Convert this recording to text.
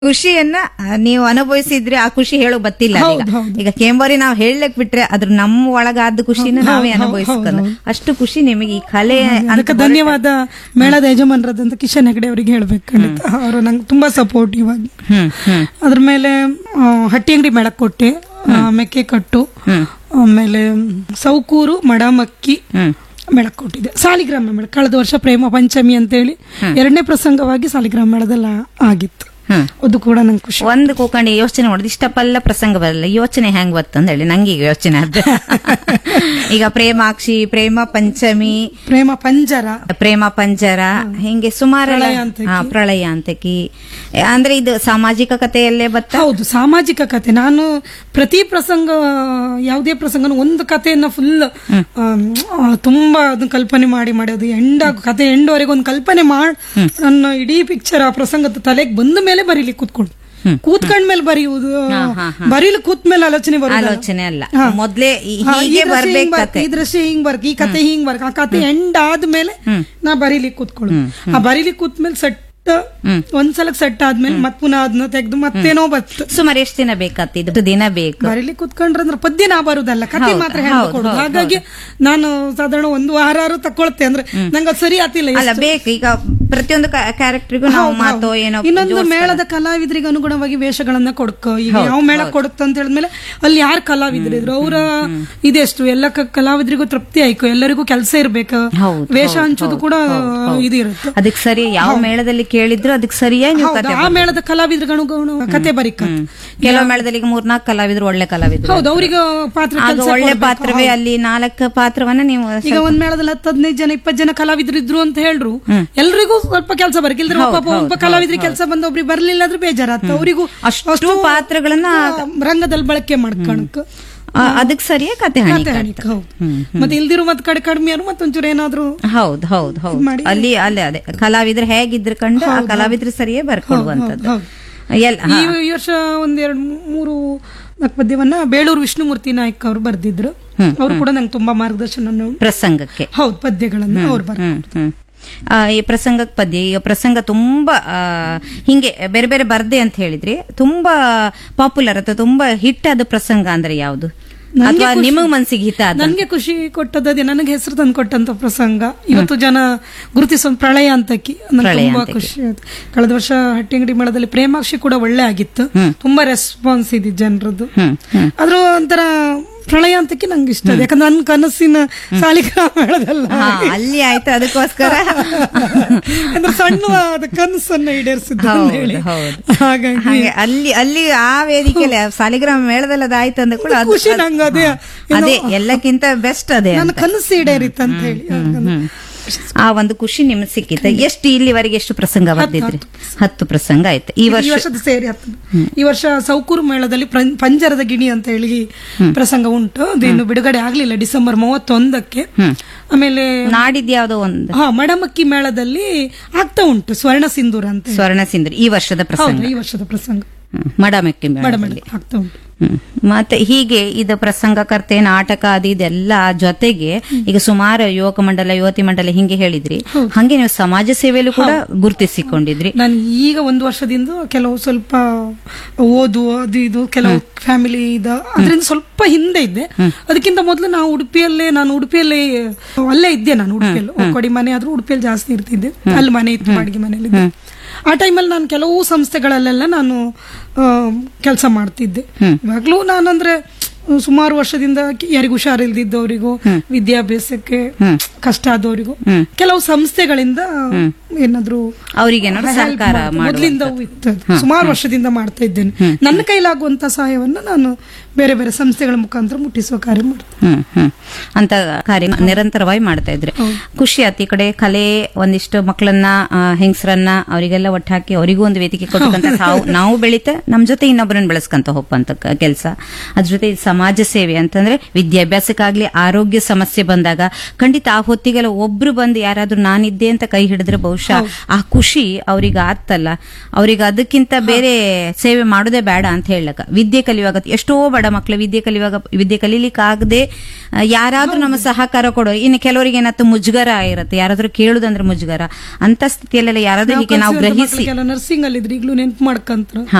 ಖುಷಿಯನ್ನ ಆ, ನೀವು ಅನುಭವಿಸಿದ್ರೆ ಆ ಖುಷಿ ಹೇಳೋ ಬತ್ತಿಲ್ಲ ಈಗ. ಹೌದು, ಹೌದು. ಈಗ ಕೇಂಬರಿ ನಾವು ಹೇಳಕ್ ಬಿಟ್ರೆ ಅದ್ರ ನಮ್ಮ ಒಳಗಾದ ಖುಷಿನ ಹೌದು, ನಾವೇ ಹೌದು, ಅನುಭವಿಸ್ಕೊಂಡು ಹೌದು. ಅಷ್ಟು ಖುಷಿ ನಿಮಗೆ ಈ ಕಲೆ ಅಂತ ಅದಕ್ಕೆ ಧನ್ಯವಾದ ಮೇಳದ ಯಜಮಾನರಾದಂತ ಕಿಶನ್ ಹೆಗಡೆ ಅವರಿಗೆ ಹೇಳ್ಬೇಕು ಖಂಡಿತ ಅವರು ನಂಗೆ ತುಂಬಾ ಸಪೋರ್ಟಿವ್ ಆಗಿ ಹ್ಮ್ ಹ್ಮ್ ಅದ್ರ ಮೇಲೆ ಆ, ಹಟ್ಟಿ ಅಂಗಡಿ ಮೇಳಕ್ ಕೊಟ್ಟೆ ಆ, ಮೆಕ್ಕೆ ಕಟ್ಟು ಹ್ಮ್. ಆಮೇಲೆ ಸೌಕೂರು ಮಡಮಕ್ಕಿ ಹ್ಮ್ ಮೇಳಕ್ ಕೊಟ್ಟಿದ್ದೆ ಸಾಲಿಗ್ರಾಮ ಮೇಳ ಕಳೆದ ವರ್ಷ ಪ್ರೇಮ ಪಂಚಮಿ ಅಂತೇಳಿ ಎರಡನೇ ಪ್ರಸಂಗವಾಗಿ ಸಾಲಿಗ್ರಾಮ ಮೇಳದಲ್ಲ ಆಗಿತ್ತು ಹ್ಮ್ ಅದು ಕೂಡ ನಂಗೆ ಖುಷಿ ಒಂದು ಕೂಕೊಂಡು ಯೋಚನೆ ಮಾಡಿದ್ ಇಷ್ಟಪಲ್ಲ ಪ್ರಸಂಗ ಬರಲ್ಲ ಯೋಚನೆ ಹೆಂಗ್ ಬತ್ತಂದ ಹೇಳಿ ನಂಗೆ ಈಗ ಯೋಚನೆ ಆದ ಈಗ ಪ್ರೇಮಾಕ್ಷಿ ಪ್ರೇಮ ಪಂಚಮಿ ಪ್ರೇಮ ಪಂಜರ ಪ್ರೇಮ ಪಂಜರ ಹಿಂಗೆ ಸುಮಾರು ಪ್ರಳಯಾಂತಕಿ. ಹಾ, ಪ್ರಳಯಾಂತಕಿ ಅಂದ್ರೆ ಇದು ಸಾಮಾಜಿಕ ಕಥೆಯಲ್ಲೇ ಬತ್ತ ಹೌದು ಸಾಮಾಜಿಕ ಕತೆ ನಾನು ಪ್ರತಿ ಪ್ರಸಂಗ ಯಾವುದೇ ಪ್ರಸಂಗನೂ ಒಂದು ಕಥೆಯನ್ನ ಫುಲ್ ತುಂಬಾ ಅದನ್ನ ಕಲ್ಪನೆ ಮಾಡಿ ಮಾಡಿ ಅದು ಎಂಡ್ ಆಗೋ ಕತೆ ಎಂಡವರೆಗೆ ಒಂದು ಕಲ್ಪನೆ ಮಾಡಿ ನನ್ನ ಇಡೀ ಪಿಕ್ಚರ್ ಆ ಪ್ರಸಂಗದ ತಲೆಗೆ ಬಂದ ಮೇಲೆ ಬರೀಲಿ ಕೂತ್ಕೊಂಡು ಕೂತ್ಕೊಂಡ ಮೇಲೆ ಬರೆಯುವುದು ಬರೀಲಿ ಕೂತ್ ಮೇಲೆ ಆಲೋಚನೆ ಬರೋದು ಆಲೋಚನೆ ಅಲ್ಲ ಮೊದ್ಲೇ ಈ- ಹೀಗೆ ಬರ್ಬೇಕು ಕತೆ ಈ ದೃಶ್ಯ ಹಿಂಗ್ ಬರ್ಕ್ ಈ ಕತೆ ಹಿಂಗ್ ಬರ್ಕ್ ಆ ಕತೆ ಎಂಡ್ ಆದ್ಮೇಲೆ ನಾ ಬರೀಲಿ ಕೂತ್ಕೊಳ್ಳು ಆ ಬರೀಲಿ ಕೂತ್ಮೇಲೆ ಸೆಟ್ ಒಂದ್ಸಲ ಸೆಟ್ ಆದ್ಮೇಲೆ ಮತ್ ಪುನಃ ಅದನ್ನ ತೆಗೆದು ಮತ್ತೇನೋ ಬತ್ತು ಸುಮಾರು ಎಷ್ಟು ದಿನ ಬೇಕಾಗ್ತದೆ ಇದು ದಿನ ಬೇಕು ಬರೀಲಿ ಕುತ್ಕೊಂಡ್ರೆ ಅಂದ್ರೆ ಪದ್ಯ ನಾ ಬರುದಲ್ಲ ಕತೆ ಮಾತ್ರ ಹೇಳ್ಕೊಡುದು ಹಾಗಾಗಿ ನಾನು ಸಾಧಾರಣ ಒಂದು ವಾರ ಆರು ತಕೊಳ್ತೆ ಅಂದ್ರೆ ನಂಗೆ ಅದು ಸರಿ ಆತಿಲ್ಲ ಅಲ್ಲ ಬೇಕು ಈಗ ಪ್ರತಿಯೊಂದು ಕ್ಯಾರೆಕ್ಟರ್ಗೂ ನಾವು ಮಾತೋ ಏನೋ ಇನ್ನೊಂದು ಮೇಳದ ಕಲಾವಿದರಿಗೆ ಅನುಗುಣವಾಗಿ ವೇಷಗಳನ್ನ ಕೊಡ್ಕೊ ಈಗ ಯಾವ ಮೇಳ ಕೊಡುತ್ತ ಅಂತ ಹೇಳಿದ್ಮೇಲೆ ಅಲ್ಲಿ ಯಾರು ಕಲಾವಿದರಿದ್ರು ಅವರ ಇದೆಷ್ಟು ಎಲ್ಲ ಕ- ಕಲಾವಿದರಿಗೂ ತೃಪ್ತಿ ಆಯ್ತು ಎಲ್ಲರಿಗೂ ಕೆಲಸ ಇರ್ಬೇಕು ಹೌದು, ವೇಷ ಹಂಚೋದು ಕೂಡ ಇದು ಇರುತ್ತೆ ಅದಕ್ಕೆ ಸರಿ ಯಾವ ಮೇಳದಲ್ಲಿ ಕೇಳಿದ್ರು ಅದಕ್ಕೆ ಸರಿಯಾಗಿ ನೀವು ಹೌದು, ಆ ಮೇಳದ ಕಲಾವಿದರಿಗೆ ಅನುಗುಣ ಕತೆ ಬರಿಕ ಕೆಲವು ಮೇಳದಲ್ಲಿ ಈಗ ಮೂರ್ನಾಲ್ಕು ಕಲಾವಿದ್ರು ಒಳ್ಳೆ ಕಲಾವಿದ್ರು ಹೌದು ಅವ್ರಿಗೆ ಪಾತ್ರ ಆಗ ಕೆಲ್ಸ ಒಳ್ಳೆ ಕೊಡ್ಬೇಕು. ಪಾತ್ರವೇ ಅಲ್ಲಿ ನಾಲ್ಕು ಪಾತ್ರವನ್ನ ನೀವು ಈಗ ಒಂದ್ ಮೇಳದಲ್ಲಿ ಹತ್ತು ಹದಿನೈದು ಜನ ಇಪ್ಪತ್ತು ಜನ ಕಲಾವಿದ್ರು ಇದ್ರು ಅಂತ ಹೇಳ್ರು ಎಲ್ರಿಗೂ ಸ್ವಲ್ಪ ಕೆಲಸ ಬರಕ್ ಇಲ್ದ್ರೆ ಒಬ್ಬ ಒಬ್ಬ ಕಲಾವಿದ್ರಿಗೆ ಕೆಲಸ ಬಂದ ಒಬ್ರಿಗೆ ಬರ್ಲಿಲ್ಲ ಅಂದ್ರೆ ಬೇಜಾರಾತ ಅವರಿಗೂ ಅಷ್ಟು ಪಾತ್ರಗಳನ್ನ ರಂಗದಲ್ಲಿ ಬಳಕೆ ಮಾಡ್ಕೊಳಕ್ ಆ, ಅದಕ್ಕೆ ಸರಿಯಾಗಿ ಕತೆ ಹಣಿ ಕತೆ ಹಣಿಕ ಹೌದು ಮತ್ತೆ ಇಲ್ದಿರೋ ಮತ್ ಕಡೆ ಕಡಿಮೆ ಯಾರು ಮತ್ತೊಂಚೂರು ಏನಾದ್ರು ಹೌದು ಹೌದು ಹೌದು ಮಾಡಿ- ಅಲ್ಲಿ ಅಲ್ಲೇ ಅದೇ ಕಲಾವಿದ್ರು ಹೇಗಿದ್ರು ಕಂಡು ಆ ಕಲಾವಿದ್ರು ಸರಿಯೇ ಬರ್ಕೊಡುವಂತದ್ದು ಹೌದು. ಎಲ್ಲ ಈ ಈ ವರ್ಷ ಒಂದೆರಡು ಮೂರು ನಾಲ್ಕು ಪದ್ಯವನ್ನ ಬೇಳೂರು ವಿಷ್ಣುಮೂರ್ತಿ ನಾಯ್ಕ ಅವರು ಬರ್ದಿದ್ರು ಅವ್ರು ಕೂಡ ನಂಗೆ ತುಂಬಾ ಮಾರ್ಗದರ್ಶನ ಪ್ರಸಂಗಕ್ಕೆ ಹೌದು ಪದ್ಯಗಳನ್ನ ಅವ್ರು ಬರ್ ಹ್ಮ್ ಹ್ಮ್ ಆ, ಈ ಪ್ರಸಂಗಕ್ಕೆ ಪದ್ಯ ಈಗ ಪ್ರಸಂಗ ತುಂಬಾ ಆ, ಹಿಂಗೆ ಬೇರೆ ಬೇರೆ ಬರ್ದೆ ಅಂತ ಹೇಳಿದ್ರಿ ತುಂಬಾ ಪಾಪ್ಯುಲರ್ ಅಥವಾ ತುಂಬಾ ಹಿಟ್ ಆದ ಪ್ರಸಂಗ ಅಂದ್ರೆ ಯಾವುದು ಅಥವಾ ನಿಮಗ್ ಮನ್ಸಿಗೆ ಹಿತ ಆದ ನನ್ಗೆ ಖುಷಿ ಕೊಟ್ಟದ್ದೇ ನನಗೆ ಹೆಸರು ತಂದು ಕೊಟ್ಟಂತ ಪ್ರಸಂಗ ಇವತ್ತು ಜನ ಗುರುತಿಸೋ ಪ್ರಳಯ ಅಂತಕಿ ನಂಗೆ ತುಂಬಾ ಖುಷಿ ಆಯ್ತು ಕಳೆದ ವರ್ಷ ಹಟ್ಟಿಂಗಡಿ ಮೇಳದಲ್ಲಿ ಪ್ರೇಮಾಕ್ಷಿ ಕೂಡ ಒಳ್ಳೆ ಆಗಿತ್ತು ತುಂಬಾ ರೆಸ್ಪಾನ್ಸ್ ಇದೆ ಜನರದ್ದು ಹ್ಮ್ ಹ್ಮ್ ಆದ್ರೂ ಒಂಥರ ಪ್ರಳಯ ಅಂತಕ್ಕೆ ನಂಗೆ ಇಷ್ಟ ಇದೆ ಯಾಕಂದ್ರೆ ನನ್ನ ಕನಸಿನ ಸಾಲಿಗ್ರಾಮ ಮೇಳದಲ್ಲ ಹಾ ಅಲ್ಲಿ ಆಯ್ತು ಅದಕ್ಕೋಸ್ಕರ ಅಂದ್ರೆ ಸಣ್ಣವಾದ ಕನಸನ್ನ ಈಡೇರಿಸಿದ್ದು ಅಂತ ಹೇಳಿ ಹೌದು. ಹಾಗಾಗಿ ಹಾಗೆ ಅಲ್ಲಿ ಅಲ್ಲಿ ಆ ವೇದಿಕೆಯಲ್ಲಿ ಆ ಸಾಲಿಗ್ರಾಮ ಮೇಳದಲ್ಲಿ ಅದಾಯ್ತು ಅಂದ ಕೂಡ ಅದು- ಖುಷಿ ನಂಗೆ ಅದೇ ಅದೇ ಎಲ್ಲಕ್ಕಿಂತ ಬೆಸ್ಟ್ ಅದೇ ನನ್ನ ಕನಸು ಈಡೇರಿತ್ತು ಅಂತ ಹೇಳಿ ಹಾಗಂದ್ರೆ ಆ ಒಂದು ಖುಷಿ ನಿಮ್ಗೆ ಸಿಕ್ಕಿತ್ತು ಎಷ್ಟು ಇಲ್ಲಿವರೆಗೆ ಎಷ್ಟು ಪ್ರಸಂಗ ಬರ್ದಿದ್ರಿ ಹತ್ತು ಪ್ರಸಂಗ ಆಯ್ತು ಈ ಈ ವರ್ಷ ವರ್ಷದ ಸೇರಿ ಹತ್ತು ಈ ವರ್ಷ ಸೌಕೂರು ಮೇಳದಲ್ಲಿ ಪ್ರಂ- ಪಂಜರದ ಗಿಣಿ ಅಂತ ಹೇಳಿ ಪ್ರಸಂಗ ಉಂಟು ಅದೇನು ಬಿಡುಗಡೆ ಆಗ್ಲಿಲ್ಲ ಡಿಸೆಂಬರ್ ಮೂವತ್ತೊಂದಕ್ಕೆ ಆಮೇಲೆ ನಾಡಿದ್ ಯಾವ್ದೋ ಒಂದು ಹಾ ಮಡಮಕ್ಕಿ ಮೇಳದಲ್ಲಿ ಆಗ್ತಾ ಉಂಟು ಸ್ವರ್ಣ ಸಿಂಧೂರ ಅಂತ ಹೇಳಿ. ಸ್ವರ್ಣ ಸಿಂಧೂರಿ ಈ ವರ್ಷದ ಪ್ರಸಂಗ ಹೌದು ಈ ವರ್ಷದ ಪ್ರಸಂಗ ಹ್ಮ್. ಮಡಮಕ್ಕಿ ಮೇಳದಲ್ಲಿ ಮಡಮಲ್ಲಿ ಆಗ್ತಾ ಉಂಟು ಹ್ಮ್. ಮತ್ತೆ ಹೀಗೆ ಇದು ಪ್ರಸಂಗಕರ್ತೆ ನಾಟಕ ಅದು ಇದೆಲ್ಲ ಜೊತೆಗೆ ಈಗ ಸುಮಾರು ಯುವಕ ಮಂಡಲ ಯುವತಿ ಮಂಡಲ ಹಿಂಗೆ ಹೇಳಿದ್ರಿ ಹಂಗೆ ನೀವು ಸಮಾಜ ಸೇವೆಯಲ್ಲೂ ಕೂಡ ಗುರುತಿಸಿಕೊಂಡಿದ್ರಿ ನಾನು ಈಗ ಒಂದು ವರ್ಷದಿಂದ ಕೆಲವು ಸ್ವಲ್ಪ ಓದು ಅದು ಇದು ಕೆಲವು ಫ್ಯಾಮಿಲಿ ಇದ ಅದರಿಂದ ಸ್ವಲ್ಪ ಹಿಂದೆ ಇದ್ದೆ ಅದಕ್ಕಿಂತ ಮೊದಲು ನಾವು ಉಡುಪಿಯಲ್ಲೇ ನಾನು ಉಡುಪಿಯಲ್ಲೇ ಅಲ್ಲೇ ಇದ್ದೆ ನಾನು ಉಡುಪಿಯಲ್ಲಿ ಕೊಡಿ ಮನೆ ಆದ್ರೂ ಉಡುಪಿಯಲ್ಲಿ ಜಾಸ್ತಿ ಇರ್ತಿದ್ದೆ ಅಲ್ಲಿ ಮನೆ ಇತ್ತು ಬಾಡಿಗೆ ಮನೆಯಲ್ಲಿ ಆ ಟೈಮಲ್ಲಿ ನಾನು ಕೆಲವು ಸಂಸ್ಥೆಗಳಲ್ಲೆಲ್ಲ ನಾನು ಕೆಲಸ ಮಾಡ್ತಿದ್ದೆ ಇವಾಗ್ಲೂ ನಾನಂದ್ರೆ ಸುಮಾರು ವರ್ಷದಿಂದ ಯಾರಿಗೂ ಹುಷಾರಿಲ್ದಿದ್ದವರಿಗೂ ವಿದ್ಯಾಭ್ಯಾಸಕ್ಕೆ ಕಷ್ಟ ಆದವರಿಗೂ ಕೆಲವು ಸಂಸ್ಥೆಗಳಿಂದ ಏನಾದ್ರು ಅವ್ರಿಗೇನಾದ್ರು ಸಹಕಾರ ಮೊದಲಿಂದ ಇತ್ತು ಅದು. ಸುಮಾರು ವರ್ಷದಿಂದ ಮಾಡ್ತಾ ಇದ್ದೇನೆ ನನ್ನ ಕೈಲಾಗುವಂತ ಸಹಾಯವನ್ನ ನಾನು ಬೇರೆ ಬೇರೆ ಸಂಸ್ಥೆಗಳ ಮುಖಾಂತರ ಮುಟ್ಟಿಸುವ ಕಾರ್ಯ ಮಾಡ್ತೇನೆ ಹ್ಮ್ ಹ್ಮ್ ಅಂತ ಕಾರ್ಯ ನಿರಂತರವಾಗಿ ಮಾಡ್ತಾ ಇದ್ರಿ ಖುಷಿ ಆಯ್ತು ಈ ಕಡೆ ಕಲೆ ಒಂದಿಷ್ಟು ಮಕ್ಕಳನ್ನ ಆ, ಹೆಂಗಸರನ್ನ ಅವರಿಗೆಲ್ಲ ಒಟ್ಟಾಕಿ ಅವರಿಗೂ ಒಂದು ವೇದಿಕೆ ಕೊಟ್ಟಂತ ನಾವು ನಾವು ಬೆಳಿತ ನಮ್ ಜೊತೆ ಇನ್ನೊಬ್ಬರನ್ನ ಬೆಳೆಸ್ಕೊಂತ ಹೋಗ್ಪಂತ ಕೆಲಸ ಅದ್ರ ಜೊತೆ ಈ ಸಮಾಜ ಸೇವೆ ಅಂತಂದ್ರೆ ವಿದ್ಯಾಭ್ಯಾಸಕ್ಕಾಗ್ಲಿ ಆರೋಗ್ಯ ಸಮಸ್ಯೆ ಬಂದಾಗ ಖಂಡಿತ ಆ ಹೊತ್ತಿಗೆಲ್ಲ ಒಬ್ರು ಬಂದು ಯಾರಾದ್ರೂ ನಾನಿದ್ದೆ ಅಂತ ಕೈ ಹಿಡಿದ್ರೆ ಬಹುಶಃ ಆ ಖುಷಿ ಅವ್ರಿಗೆ ಆತ್ತಲ್ಲ ಅವ್ರಿಗೆ ಅದಕ್ಕಿಂತ ಬೇರೆ ಸೇವೆ ಮಾಡೋದೇ ಬೇಡ ಅಂತ ಹೇಳಕ ವಿದ್ಯೆ ಕಲಿಯುವಾಗ ಎಷ್ಟೋ ಬಡ ಮಕ್ಳು ವಿದ್ಯೆ ಕಲಿಯುವಾಗ ವಿದ್ಯೆ ಕಲೀಲಿಕ್ಕಾಗದೆ ಆ, ಯಾರಾದ್ರೂ ನಮ್ಮ ಸಹಕಾರ ಕೊಡೋ ಇನ್ನು ಕೆಲವರಿಗೆ ಏನಾಯ್ತು ಮುಜುಗರ ಇರುತ್ತೆ ಯಾರಾದ್ರೂ ಕೇಳುದಂದ್ರೆ ಮುಜುಗರ ಅಂತ ಸ್ಥಿತಿಯಲ್ಲೆಲ್ಲ ಯಾರಾದ್ರೂ ಹೀಗೆ ನಾವು ಗ್ರಹಿಸಿ ನರ್ಸಿಂಗ್ ಅಲ್ಲಿ ಇದ್ರು ಈಗಲೂ ನೆನ್ಪು ಮಾಡ್ಕಂತ್ರ